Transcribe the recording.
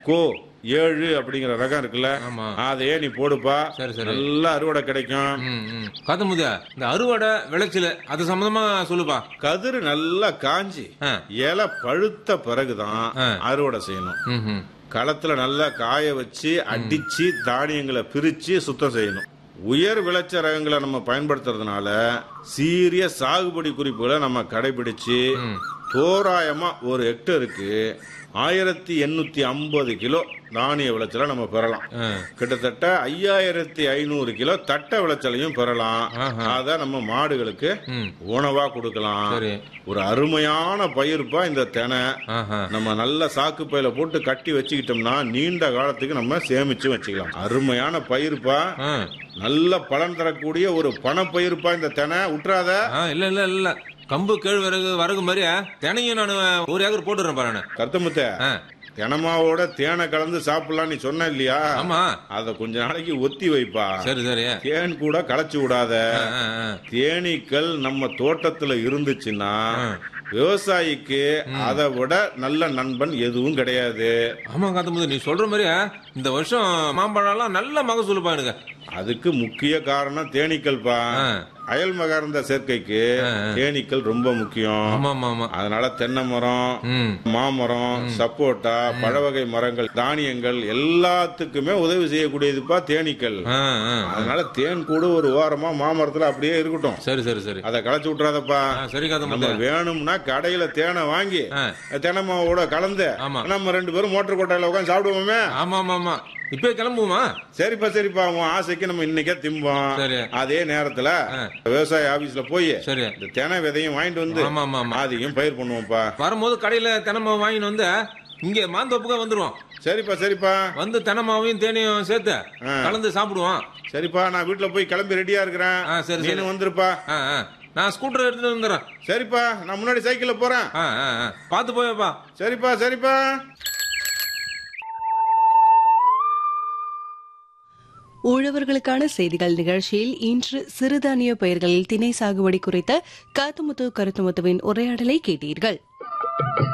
கோ ஏழு அப்படிங்கிற ரகம் இருக்குல்ல ஆமா. அதையே நீ போடுப்பா சரி, சரி. நல்ல அறுவடை கிடைக்கும் ம், ம். காத்தமுத இந்த அறுவடை விளைச்சல் அது சம்பந்தமா சொல்லுப்பா கதிர் நல்லா காஞ்சி ஆ. இலை பழுத்த பிறகுதான் ஆ. அறுவடை செய்யணும் ம், ம். களத்துல நல்லா காய வச்சு அடிச்சு தானியங்களை பிரிச்சு சுத்தம் செய்யணும் உயர் விளைச்ச ரகங்களை நம்ம பயன்படுத்துறதுனால சீரிய சாகுபடி குறிப்புகளை நம்ம கடைபிடிச்சு தோராயமா ஒரு ஹெக்டருக்கு ஆயிரத்தி எண்ணூத்தி ஐம்பது கிலோ தானிய விளைச்சலை நம்ம பெறலாம் ஆ. கிட்டத்தட்ட ஐயாயிரத்தி ஐநூறு கிலோ தட்டை விளைச்சலையும் பெறலாம் ஆஹா. அதை நம்ம மாடுகளுக்கு ம். உணவா கொடுக்கலாம் சரி ஒரு அருமையான பயிர்ப்பா இந்த தெனை ஆஹா. நம்ம நல்ல சாக்கு பையில போட்டு கட்டி வச்சுக்கிட்டோம்னா நீண்ட காலத்துக்கு நம்ம சேமிச்சு வச்சுக்கலாம் அருமையான பயிர்ப்பா ஆ. நல்ல பலன் தரக்கூடிய ஒரு பணப்பயிர்ப்பா இந்த தெனை விட்டுறாத ஆ, இல்ல இல்ல இல்ல கம்பு கேழ்வரகு வரகு மாதிரி தினையும் நான் ஒரு ஏக்கர் போட்டுறேன் பாரு கருத்தமுத்த ஆ. தினமாவோட தேனை கலந்து சாப்பிடலாம் நீ சொன்ன இல்லையா ஆமா அத கொஞ்ச நாளைக்கு ஒத்தி வைப்பா சரி சரி தேன் கூட களைச்சு விடாத ஆ, ஆ, ஆ. தேனீக்கள் நம்ம தோட்டத்துல இருந்துச்சுன்னா விவசாயிக்கு அதை விட நல்ல நண்பன் எதுவும் கிடையாது ஆமா காத்தமுது நீ சொல்ற மாதிரி இந்த வருஷம் மாம்பழம் எல்லாம் நல்ல மகசூலுப்பா எனக்கு அதுக்கு முக்கிய காரணம் தேனீக்கள்பா ஆ. அயல் மகர்ந்த சேர்க்கைக்கு தேனீக்கள் ரொம்ப முக்கியம் ஆமா ஆமா ஆமா அதனால தென்னை மரம் ம் மாமரம் சப்போட்டா பழவகை மரங்கள் தானியங்கள் எல்லாத்துக்குமே உதவி செய்யக்கூடியதுப்பா தேனீக்கள் ஆ, ஆ. அதனால தேன் கூட ஒரு ஓரமா மாமரத்துல அப்படியே இருக்கட்டும் சரி சரி சரி அதை களைச்சு விட்டுறாதப்பா ஆ, சரி நம்ம காத்தமுது வேணும்னா கடையில தேனை வாங்கி ஆ. தென்னமாவோட கலந்து ஆமா. நம்ம ரெண்டு பேரும் மோட்டர் கொட்டாயில உட்காந்து சாப்பிடுவோமே ஆமா ஆமா ஆமா இப்ப கிளம்புவோமா சரிப்பா சரிப்பா உன் ஆசைக்கு நம்ம இன்னைக்கே திம்போம் சரி. அதே நேரத்துல விவசாய ஆபீஸ்ல போய் சரி இந்த தெனை விதையும் வாங்கிட்டு வந்து ஆமா ஆமா ஆமா அதையும் பயிர் பண்ணுவோம்ப்பா வரும்போது கடையில தெனமா வாங்கிட்டு வந்து இங்க மாந்தோப்புக்கு வந்துருவோம் சரிப்பா சரிப்பா வந்து தெனமாவையும் தேனையும் சேர்த்து கலந்து சாப்பிடுவோம் சரிப்பா நான் வீட்டுல போய் கிளம்பி ரெடியா இருக்கிறேன் ஆ, சரி, சரி. நீனு வந்துருப்பா ஆ, ஆ. நான் ஸ்கூட்டர் எடுத்துட்டு வந்துடுறேன் சரிப்பா நான் முன்னாடி சைக்கிள்ல போறேன் ஆ, ஆ, ஆ. பார்த்து போயப்பா சரிப்பா சரிப்பா உழவர்களுக்கான செய்திகள் நிகழ்ச்சியில் இன்று சிறுதானிய பயிர்களில் திணை சாகுபடி குறித்த காத்துமுத்து கருத்துமுத்துவின் உரையாடலை கேட்டீர்கள்